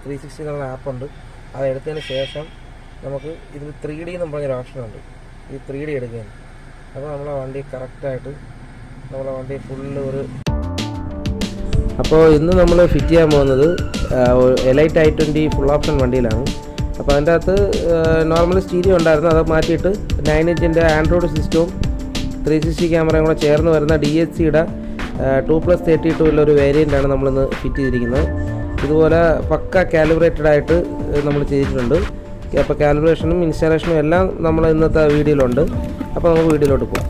Three sixty എന്നുള്ള ആപ്പുണ്ട് അത് എടുത്തതിന് ശേഷം നമുക്ക് ഇതിൽ ത്രീ ഡി എന്ന് പറഞ്ഞൊരു ഓപ്ഷനുണ്ട് ഈ ത്രീ ഡി എടുക്കുകയാണ് അപ്പോൾ നമ്മളെ വണ്ടി കറക്റ്റായിട്ട് നമ്മളെ വണ്ടി ഫുള്ള് ഒരു അപ്പോൾ ഇന്ന് നമ്മൾ ഫിറ്റ് ചെയ്യാൻ പോകുന്നത് Elite i twenty full option വണ്ടിയിലാണ് അപ്പോൾ അതിൻ്റെ അകത്ത് നോർമൽ സ്റ്റീരിയോ ഉണ്ടായിരുന്നു അത് മാറ്റിയിട്ട് നയൻ ഇഞ്ചിൻ്റെ ആൻഡ്രോയിഡ് സിസ്റ്റവും ത്രീ സിക്സ്റ്റി ക്യാമറയും കൂടെ ചേർന്ന് വരുന്ന ഡി എച്ച് സിയുടെ ടു പ്ലസ് തേർട്ടി ടൂവിലെ ഒരു വേരിയൻ്റാണ് നമ്മളിന്ന് ഫിറ്റ് ചെയ്തിരിക്കുന്നത് ഇതുപോലെ പക്ക കാലിബ്രേറ്റഡ് ആയിട്ട് നമ്മൾ ചെയ്തിട്ടുണ്ട് അപ്പോൾ കാലിബ്രേഷനും ഇൻസ്റ്റാളേഷനും എല്ലാം നമ്മൾ ഇന്നത്തെ വീഡിയോയിലുണ്ട് അപ്പോൾ നമുക്ക് വീഡിയോയിലോട്ട് പോകാം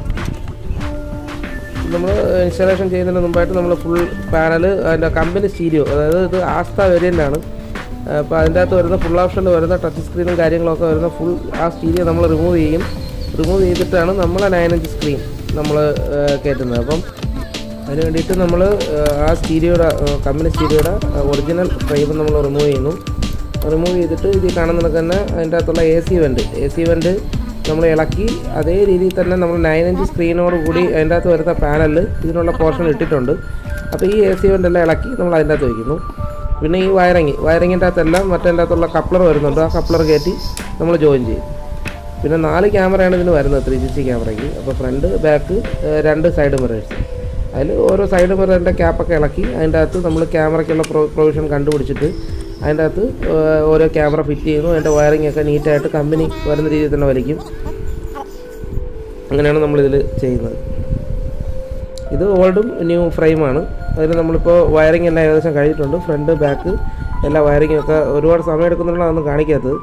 നമ്മൾ ഇൻസ്റ്റാളേഷൻ ചെയ്യുന്നതിന് മുമ്പായിട്ട് നമ്മൾ ഫുൾ പാനൽ അതിൻ്റെ കമ്പനി സ്റ്റീരിയോ അതായത് ഇത് ആസ്ത വേരിയൻ്റ് ആണ് അപ്പോൾ അതിൻ്റെ അകത്ത് വരുന്ന ഫുൾ ഓപ്ഷനിൽ വരുന്ന ടച്ച് സ്ക്രീനും കാര്യങ്ങളൊക്കെ വരുന്ന ഫുൾ ആ സ്റ്റീരിയോ നമ്മൾ റിമൂവ് ചെയ്യും റിമൂവ് ചെയ്തിട്ടാണ് നമ്മളെ നയൻ ഇഞ്ച് സ്ക്രീൻ നമ്മൾ കയറ്റുന്നത് അപ്പം അതിന് വേണ്ടിയിട്ട് നമ്മൾ ആ സ്റ്റീരിയോയുടെ കമ്പനി സ്റ്റീരിയോയുടെ ഒറിജിനൽ ഫ്രെയിം നമ്മൾ റിമൂവ് ചെയ്യുന്നു റിമൂവ് ചെയ്തിട്ട് ഇത് കാണുന്നത് തന്നെ അതിൻ്റെ അകത്തുള്ള A C vent A C vent നമ്മൾ ഇളക്കി അതേ രീതിയിൽ തന്നെ നമ്മൾ നയൻ ഇഞ്ച് സ്ക്രീനോട് കൂടി അതിൻ്റെ അകത്ത് വരുന്ന പാനലിൽ ഇതിനുള്ള പോർഷൻ ഇട്ടിട്ടുണ്ട് അപ്പോൾ ഈ എ സി വെൻ്റ് എല്ലാം ഇളക്കി നമ്മൾ അതിൻ്റെ അകത്ത് വയ്ക്കുന്നു പിന്നെ ഈ വയറിങ് വയറിങ്ങിൻ്റെ അകത്തെല്ലാം മറ്റേൻ്റെ അകത്തുള്ള കപ്ലർ വരുന്നുണ്ട് ആ കപ്ലർ കയറ്റി നമ്മൾ ജോയിൻ ചെയ്യും പിന്നെ നാല് ക്യാമറയാണ് ഇതിന് വരുന്നത് ത്രീ സിക്സ്റ്റി ക്യാമറയ്ക്ക് അപ്പോൾ ഫ്രണ്ട് ബാക്ക് രണ്ട് സൈഡ് മിറേഴ്സ് അതിൽ ഓരോ സൈഡ് മിററിൻ്റെ ക്യാപ്പൊക്കെ ഇളക്കി അതിൻ്റെ അകത്ത് നമ്മൾ ക്യാമറയ്ക്കുള്ള പ്രൊ പ്രൊവിഷൻ കണ്ടുപിടിച്ചിട്ട് അതിൻ്റെ അകത്ത് ഓരോ ക്യാമറ ഫിറ്റ് ചെയ്യുന്നു അതിൻ്റെ വയറിംഗ് ഒക്കെ നീറ്റായിട്ട് കമ്പനി വരുന്ന രീതിയിൽ തന്നെ വലിക്കും അങ്ങനെയാണ് നമ്മളിതിൽ ചെയ്യുന്നത് ഇത് ഓൾഡും ന്യൂ ഫ്രെയിമാണ് അതിൽ നമ്മളിപ്പോൾ വയറിംഗ് എല്ലാം ഏകദേശം കഴിഞ്ഞിട്ടുണ്ട് ഫ്രണ്ട് ബാക്ക് എല്ലാ വയറിങ്ങും ഒക്കെ ഒരുപാട് സമയം എടുക്കുന്നുള്ളതാണ് കാണിക്കാത്തത്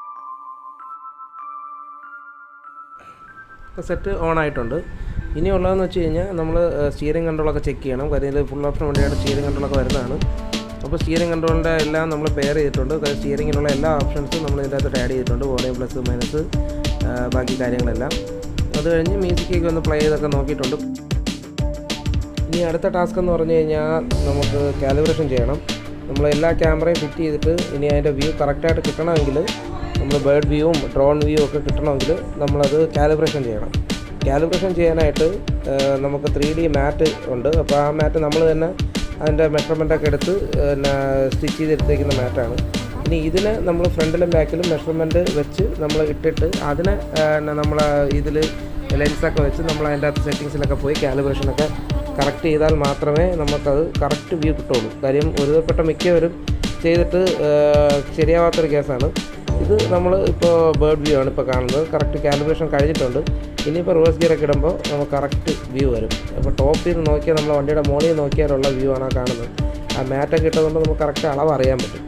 സെറ്റ് ഓൺ ആയിട്ടുണ്ട് ഇനിയുള്ളതെന്ന് വെച്ച് കഴിഞ്ഞാൽ നമ്മൾ സ്റ്റിയറിംഗ് കൺട്രോളൊക്കെ ചെക്ക് ചെയ്യണം കാര്യം ഇതിൽ ഫുൾ ഓപ്ഷൻ വണ്ടിയുടെ സ്റ്റിയറിംഗ് കൺട്രോളൊക്കെ വരുന്നതാണ് അപ്പോൾ സ്റ്റിയറിംഗ് കൺട്രോളിൻ്റെ എല്ലാം നമ്മൾ പെയർ ചെയ്തിട്ടുണ്ട് സ്റ്റിയറിങ്ങിനുള്ള എല്ലാ ഓപ്ഷൻസും നമ്മൾ ഇതിൻ്റെ അകത്ത് ആഡ് ചെയ്തിട്ടുണ്ട് വോളിയം പ്ലസ് മൈനസ് ബാക്കി കാര്യങ്ങളെല്ലാം അത് കഴിഞ്ഞ് മ്യൂസിക്കൊക്കെ ഒന്ന് പ്ലേ ചെയ്തൊക്കെ നോക്കിയിട്ടുണ്ട് ഇനി അടുത്ത ടാസ്ക് എന്ന് പറഞ്ഞു കഴിഞ്ഞാൽ നമുക്ക് കാലിബ്രേഷൻ ചെയ്യണം നമ്മൾ എല്ലാ ക്യാമറയും ഫിറ്റ് ചെയ്തിട്ട് ഇനി അതിൻ്റെ വ്യൂ കറക്റ്റായിട്ട് കിട്ടണമെങ്കിൽ നമ്മൾ ബേർഡ് വ്യൂവും ഡ്രോൺ വ്യൂ ഒക്കെ കിട്ടണമെങ്കിൽ നമ്മളത് കാലിബ്രേഷൻ ചെയ്യണം കാലിബ്രേഷൻ ചെയ്യാനായിട്ട് നമുക്ക് ത്രീ ഡി മാറ്റ് ഉണ്ട് അപ്പോൾ ആ മാറ്റ് നമ്മൾ തന്നെ അതിൻ്റെ മെഷർമെൻറ്റൊക്കെ എടുത്ത് പിന്നെ സ്റ്റിച്ച് ചെയ്തെടുത്തേക്കുന്ന മാറ്റാണ് ഇനി ഇതിന് നമ്മൾ ഫ്രണ്ടിലും ബാക്കിലും മെഷർമെൻറ്റ് വെച്ച് നമ്മൾ ഇട്ടിട്ട് അതിനെ നമ്മൾ ഇതിൽ ലെൻസൊക്കെ വെച്ച് നമ്മൾ അതിൻ്റെ അകത്ത് സെറ്റിങ്സിലൊക്കെ പോയി കാലിബ്രേഷനൊക്കെ കറക്റ്റ് ചെയ്താൽ മാത്രമേ നമുക്കത് കറക്റ്റ് വ്യൂ കിട്ടുള്ളൂ കാര്യം ഒരുവിധപ്പെട്ട മിക്കവരും ചെയ്തിട്ട് ശരിയാവാത്തൊരു കേസാണ് ഇത് നമ്മൾ ഇപ്പോൾ ബേർഡ് വ്യൂ ആണ് ഇപ്പോൾ കാണുന്നത് കറക്റ്റ് കാലിബ്രേഷൻ കഴിഞ്ഞിട്ടുണ്ട് ഇനിയിപ്പോൾ റിവേഴ്സ് ഗിയറൊക്കെ ഇടുമ്പോൾ നമുക്ക് കറക്റ്റ് വ്യൂ വരും അപ്പോൾ ടോപ്പിൽ നിന്ന് നോക്കിയാൽ നമ്മൾ വണ്ടിയുടെ മോളിൽ നോക്കിയാലുള്ള വ്യൂ ആണ് ആ കാണുന്നത് ആ മാറ്റൊക്കെ ഇട്ടതുകൊണ്ട് നമുക്ക് കറക്റ്റ് അളവ് അറിയാൻ പറ്റും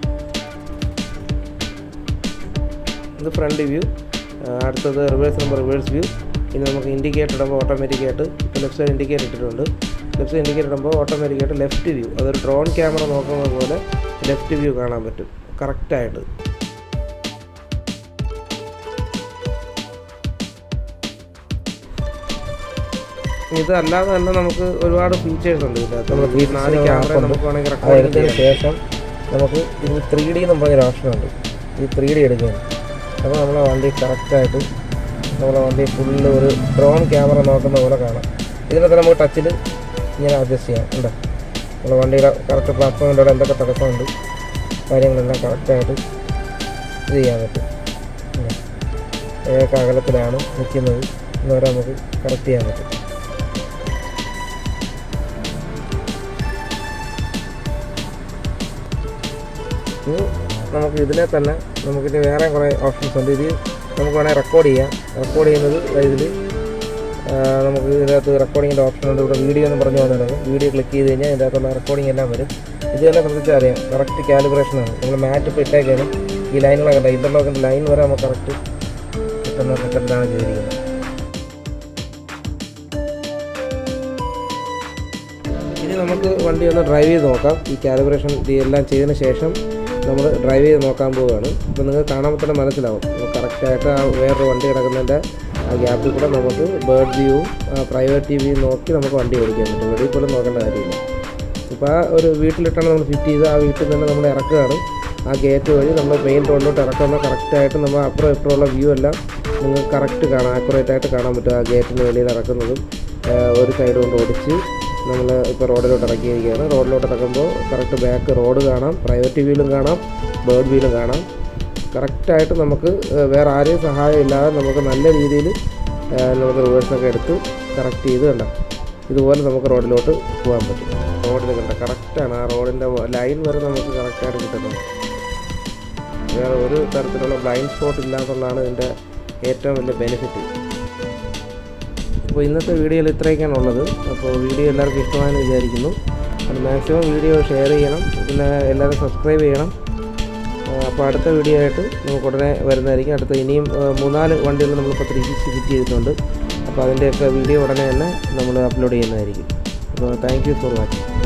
ഇത് ഫ്രണ്ട് വ്യൂ അടുത്തത് റിവേഴ്സ് നമ്പർ റിവേഴ്സ് വ്യൂ ഇനി നമുക്ക് ഇൻഡിക്കേറ്റർ ഇടുമ്പോൾ ഓട്ടോമാറ്റിക്കായിട്ട് ഇപ്പോൾ ലെഫ്റ്റ് സൈഡ് ഇൻഡിക്കേറ്റർ ഇട്ടിട്ടുണ്ട് ലെഫ്റ്റ് സൈഡ് ഇൻഡിക്കേറ്റർ ഇടുമ്പോൾ ഓട്ടോമാറ്റിക്കായിട്ട് ലെഫ്റ്റ് വ്യൂ അതൊരു ഡ്രോൺ ക്യാമറ നോക്കുന്നത് പോലെ ലെഫ്റ്റ് വ്യൂ കാണാൻ പറ്റും കറക്റ്റായിട്ട് ഇത് അല്ലാതെ തന്നെ നമുക്ക് ഒരുപാട് ഫീച്ചേഴ്സ് ഉണ്ട് ഇതിനകത്ത് നമുക്ക് ഈ നാല് ക്യാമറ നമുക്ക് വേണമെങ്കിൽ റെക്കോർഡ് ചെയ്തതിന് ശേഷം നമുക്ക് ഇത് ത്രീ ഡി എന്ന് പറഞ്ഞൊരു ഓപ്ഷനുണ്ട് ഈ ത്രീ ഡി എടുക്കുകയാണ് അപ്പോൾ നമ്മളെ വണ്ടി കറക്റ്റായിട്ട് നമ്മളെ വണ്ടി ഫുള്ള് ഒരു ഡ്രോൺ ക്യാമറ നോക്കുന്ന പോലെ കാണാം ഇതിനകത്ത് നമുക്ക് ടച്ചിൽ ഇങ്ങനെ അഡ്ജസ്റ്റ് ചെയ്യാം ഉണ്ടോ നമ്മുടെ വണ്ടിയുടെ കറക്റ്റ് പ്ലാറ്റ്ഫോമിൻ്റെ അവിടെ എന്തൊക്കെ തടസ്സമുണ്ട് കാര്യങ്ങളെല്ലാം കറക്റ്റായിട്ട് ഇത് ചെയ്യാൻ പറ്റും ഉണ്ടോ? ഏതൊക്കെ അകലത്തിലാണ് നിൽക്കുന്നത് എന്ന് വരെ നമുക്ക് കറക്റ്റ് ചെയ്യാൻ പറ്റും ഇനി നമുക്ക് ഇതിനെ തന്നെ നമുക്കിത് വേറെ കുറേ ഓപ്ഷൻസ് ഉണ്ട് ഇത് നമുക്ക് വേണമെങ്കിൽ റെക്കോർഡ് ചെയ്യാം റെക്കോർഡ് ചെയ്യുന്നത് ഇതിൽ നമുക്ക് ഇതിനകത്ത് റെക്കോർഡിങ്ങിൻ്റെ ഓപ്ഷൻ ഉണ്ട് ഇവിടെ വീഡിയോ എന്ന് പറഞ്ഞു വന്നിട്ടുണ്ട് വീഡിയോ ക്ലിക്ക് ചെയ്ത് കഴിഞ്ഞാൽ ഇതിൻ്റെ അകത്തുള്ള റെക്കോർഡിംഗ് എല്ലാം വരും ഇത് തന്നെ ശ്രദ്ധിച്ചാൽ അറിയാം കറക്റ്റ് കാലിബ്രേഷനാണ് നമ്മൾ മാറ്റ് ഇപ്പോൾ ഇട്ടേക്കാണ് ഈ ലൈനുകളൊക്കെ ഉണ്ട് ഇൻ്റർലോക്കിൻ്റെ ലൈൻ വരെ നമുക്ക് കറക്റ്റ് കിട്ടുന്ന സെക്കൻഡിലാണ് ചെയ്തിരിക്കുന്നത് ഇനി നമുക്ക് വണ്ടി ഒന്ന് ഡ്രൈവ് ചെയ്ത് നോക്കാം ഈ കാലിബ്രേഷൻ എല്ലാം ചെയ്തതിന് ശേഷം നമ്മൾ ഡ്രൈവ് ചെയ്ത് നോക്കാൻ പോവുകയാണ് അപ്പോൾ നിങ്ങൾക്ക് കാണുമ്പോൾ തന്നെ മനസ്സിലാവും കറക്റ്റായിട്ട് ആ വേറൊരു വണ്ടി കിടക്കുന്നതിൻ്റെ ആ ഗ്യാപ്പിൽ കൂടെ നമുക്ക് ബേർഡ് വ്യൂവും പ്രൈവറ്റ് ടി വിയും നോക്കി നമുക്ക് വണ്ടി ഓടിക്കാൻ പറ്റും വെളിയിൽ പോലും നോക്കേണ്ട കാര്യമില്ല ഇപ്പോൾ ആ ഒരു വീട്ടിലിട്ടാണ് നമ്മൾ ഫിറ്റ് ചെയ്ത് ആ വീട്ടിൽ തന്നെ നമ്മൾ ഇറക്കുകയാണ് ആ ഗേറ്റ് വഴി നമ്മൾ മെയിൻ റോഡിലോട്ട് ഇറക്കുമ്പോൾ കറക്റ്റായിട്ട് നമ്മൾ അപ്പുറം ഇപ്പുറം ഉള്ള വ്യൂ എല്ലാം നിങ്ങൾക്ക് കറക്റ്റ് കാണാം ആക്യുറേറ്റ് ആയിട്ട് കാണാൻ പറ്റും ആ ഗേറ്റിന് വെളിയിൽ ഇറക്കുന്നതും ആ, ഒരു സൈഡ് കൊണ്ട് ഓടിച്ച് നമ്മൾ ഇപ്പോൾ റോഡിലോട്ട് ഇറക്കിയിരിക്കുകയാണ് റോഡിലോട്ട് ഇറക്കുമ്പോൾ കറക്റ്റ് ബാക്ക് റോഡ് കാണാം പ്രൈവറ്റ് വ്യൂവിലും കാണാം ബേർഡ് വീലും കാണാം കറക്റ്റായിട്ട് നമുക്ക് ഏഹ്, വേറെ ആരെയും സഹായം ഇല്ലാതെ നമുക്ക് നല്ല രീതിയിൽ നമുക്ക് റിവേഴ്സൊക്കെ എടുത്ത് കറക്റ്റ് ചെയ്ത് കണ്ട ഇതുപോലെ നമുക്ക് റോഡിലോട്ട് പോകാൻ പറ്റും റോഡിൽ കണ്ട കറക്റ്റാണ് ആ റോഡിൻ്റെ ലൈൻ വരെ നമുക്ക് കറക്റ്റായിട്ട് കിട്ടുന്നത് വേറെ ഒരു തരത്തിലുള്ള ബ്ലൈൻഡ് സ്പോട്ട് ഇല്ലാന്നുള്ളതാണ് ഇതിൻ്റെ ഏറ്റവും വലിയ ബെനിഫിറ്റ് അപ്പോൾ ഇന്നത്തെ വീഡിയോയിൽ ഇത്രയൊക്കെയാണ് ഉള്ളത് അപ്പോൾ വീഡിയോ എല്ലാവർക്കും ഇഷ്ടമായെന്ന് വിചാരിക്കുന്നു അത് മാക്സിമം വീഡിയോ ഷെയർ ചെയ്യണം പിന്നെ എല്ലാവരും സബ്സ്ക്രൈബ് ചെയ്യണം ആ, അപ്പോൾ അടുത്ത വീഡിയോ ആയിട്ട് നമുക്ക് ഉടനെ വരുന്നതായിരിക്കും അടുത്ത ഇനിയും ആ, മൂന്നാല് വണ്ടികൾ നമ്മളിപ്പോൾ ത്രീ സിക്സ്റ്റി ഫിറ്റ് ചെയ്തിട്ടുണ്ട് അപ്പോൾ അതിൻ്റെയൊക്കെ വീഡിയോ ഉടനെ തന്നെ നമ്മൾ അപ്ലോഡ് ചെയ്യുന്നതായിരിക്കും അപ്പോൾ താങ്ക് യു ഫോർ വാച്ചിങ്